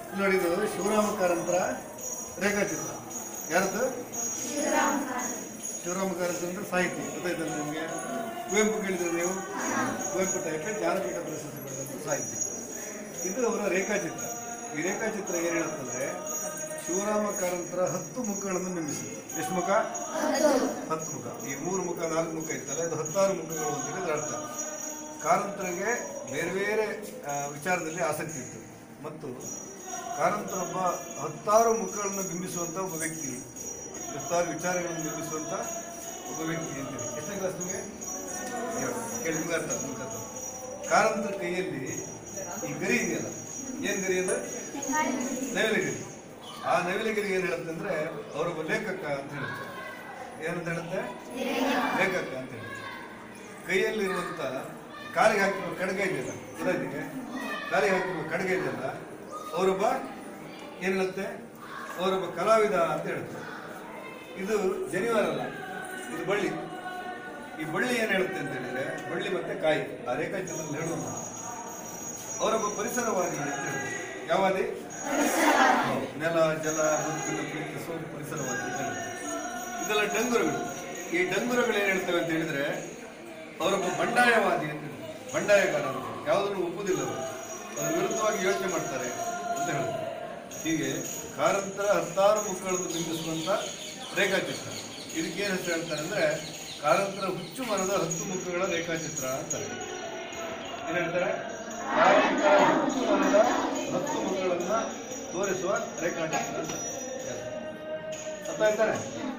ನೋಡಿ ಇದು ಶಿವರಾಮ ಕಾರಂತರ ರೇಖಾಚಿತ್ರ ಯಾರದ್ದು ಶಿವರಾಮ ಕಾರಂತ ಅಂದ್ರೆ ಸಾಹಿತಿ ಗೊತ್ತಾಯ್ತಲ್ಲ ನಿಮಗೆ ಕುವೆಂಪು ಕೇಳಿದ್ರೆ ನೀವು ಕುವೆಂಪು ಟೈಪೇ ಜ್ಞಾನಪೀಠ ಪ್ರಶಸ್ತಿ ಪಡೆದಂಥ ಸಾಹಿತಿ ಇದು ಅವರ ರೇಖಾಚಿತ್ರ ಈ ರೇಖಾಚಿತ್ರ ಏನು ಹೇಳುತ್ತಂದ್ರೆ ಶಿವರಾಮ ಕಾರಂತರ ಹತ್ತು ಮುಖಗಳನ್ನು ಬಿಂಬಿಸಿದೆ ಎಷ್ಟು ಮುಖ ಹತ್ತು ಮುಖ ಈ ಮೂರು ಮುಖ ನಾಲ್ಕು ಮುಖ ಇತ್ತಲ್ಲ ಇದು ಹತ್ತಾರು ಮುಖಗಳು ಅಂತ ಹೇಳಿದ್ರೆ ಅರ್ಥ ಕಾರಂತರಿಗೆ ಬೇರೆ ಬೇರೆ ಆ, ವಿಚಾರದಲ್ಲಿ ಆಸಕ್ತಿ ಇತ್ತು ಮತ್ತು ಕಾರಂತರೊಬ್ಬ ಹತ್ತಾರು ಮುಖಗಳನ್ನು ಬಿಂಬಿಸುವಂತ ಒಬ್ಬ ವ್ಯಕ್ತಿ ಹತ್ತಾರು ವಿಚಾರಗಳನ್ನು ಬಿಂಬಿಸುವಂತ ಒಬ್ಬ ವ್ಯಕ್ತಿ ಅಂತೇಳಿ ಎಷ್ಟನೇ ಕ್ಲಾಸ್ ನಿಮಗೆ ಕೇಳಿ ನಿಮ್ಗೆ ಅರ್ಥ ಆಯ್ತು, ನಿಮ್ಗೆ ಅರ್ಥ ಆಯ್ತು. ಕಾರಂತರ ಕೈಯಲ್ಲಿ ಈ ಗರಿ ಇದೆಯಲ್ಲ ಏನ್ ಗರಿ ಅಂದ್ರೆ ನವಿಲಗಿರಿ ಆ ನವಿಲಗಿರಿ ಏನ್ ಹೇಳುತ್ತೆ ಅಂದ್ರೆ ಅವರೊಬ್ಬ ಲೇಖಕ ಅಂತ ಹೇಳುತ್ತೆ ಏನಂತ ಹೇಳುತ್ತೆ ಲೇಖಕ ಅಂತ ಹೇಳುತ್ತೆ ಕೈಯಲ್ಲಿರುವಂತ ಕಾಲಿಗೆ ಹಾಕಿರುವ ಕಡ್ಗ ಇದೆಯಲ್ಲ ಉದಾಹರಣೆಗೆ ಕಾಲಿಗೆ ಹಾಕಿರುವ ಕಡ್ಗ ಇದೆಯಲ್ಲ ಅವರೊಬ್ಬ ಏನ್ ಹೇಳುತ್ತೆ ಅವರೊಬ್ಬ ಕಲಾವಿದ ಅಂತ ಹೇಳುತ್ತೆ ಇದು ಜನಿವಾರ ಅಲ್ಲ ಇದು ಬಳ್ಳಿ ಈ ಬಳ್ಳಿ ಏನ್ ಹೇಳುತ್ತೆ ಅಂತ ಹೇಳಿದ್ರೆ ಬಳ್ಳಿ ಮತ್ತೆ ಕಾಯಿ ಆ ರೇಖಾಚಿತ್ರದಲ್ಲಿ ಹೇಳುವಂತ ಅವರೊಬ್ಬ ಪರಿಸರವಾದಿ ಅಂತ ಹೇಳುತ್ತೆ ಯಾವಾದಿ ಹೌದು. ನೆಲ ಜಲ ಬದುಕಿನ ಪ್ರೀತಿಸುವ ಪರಿಸರವಾದಿ ಅಂತ ಹೇಳುತ್ತೆ ಇದೆಲ್ಲ ಡಂಗುರಗಳು ಈ ಡಂಗುರಗಳು ಏನ್ ಹೇಳ್ತವೆ ಅಂತ ಹೇಳಿದ್ರೆ ಅವರೊಬ್ಬ ಬಂಡಾಯವಾದಿ ಅಂತ ಹೇಳಿ ಬಂಡಾಯಗಾರ ಅಂತ ಯಾವುದನ್ನು ಒಪ್ಪುದಿಲ್ಲ ಅವರು ಅದರ ವಿರುದ್ಧವಾಗಿ ಯೋಚನೆ ಮಾಡ್ತಾರೆ ಅಂತ ಹೇಳುತ್ತೆ ಹೀಗೆ ಕಾರಂತರ ಹತ್ತಾರು ಮುಖಗಳನ್ನು ಬಿಂಬಿಸುವಂತ ರೇಖಾಚಿತ್ರ ಇದಕ್ಕೆ ಏನು ಹೆಸರು ಹೇಳ್ತಾರೆ ಅಂದ್ರೆ ಕಾರಂತರ ಹುಚ್ಚು ಮರದ ಹತ್ತು ಮುಖಗಳ ರೇಖಾಚಿತ್ರ ಅಂತಾರೆ ಏನ್ ಹೇಳ್ತಾರೆ ಕಾರಂತರ ಹುಚ್ಚು ಮರದ ಹತ್ತು ಮುಖಗಳನ್ನ ತೋರಿಸುವ ರೇಖಾಚಿತ್ರ ಅಂತ ಅರ್ಥ ಆಯ್ತಾನೆ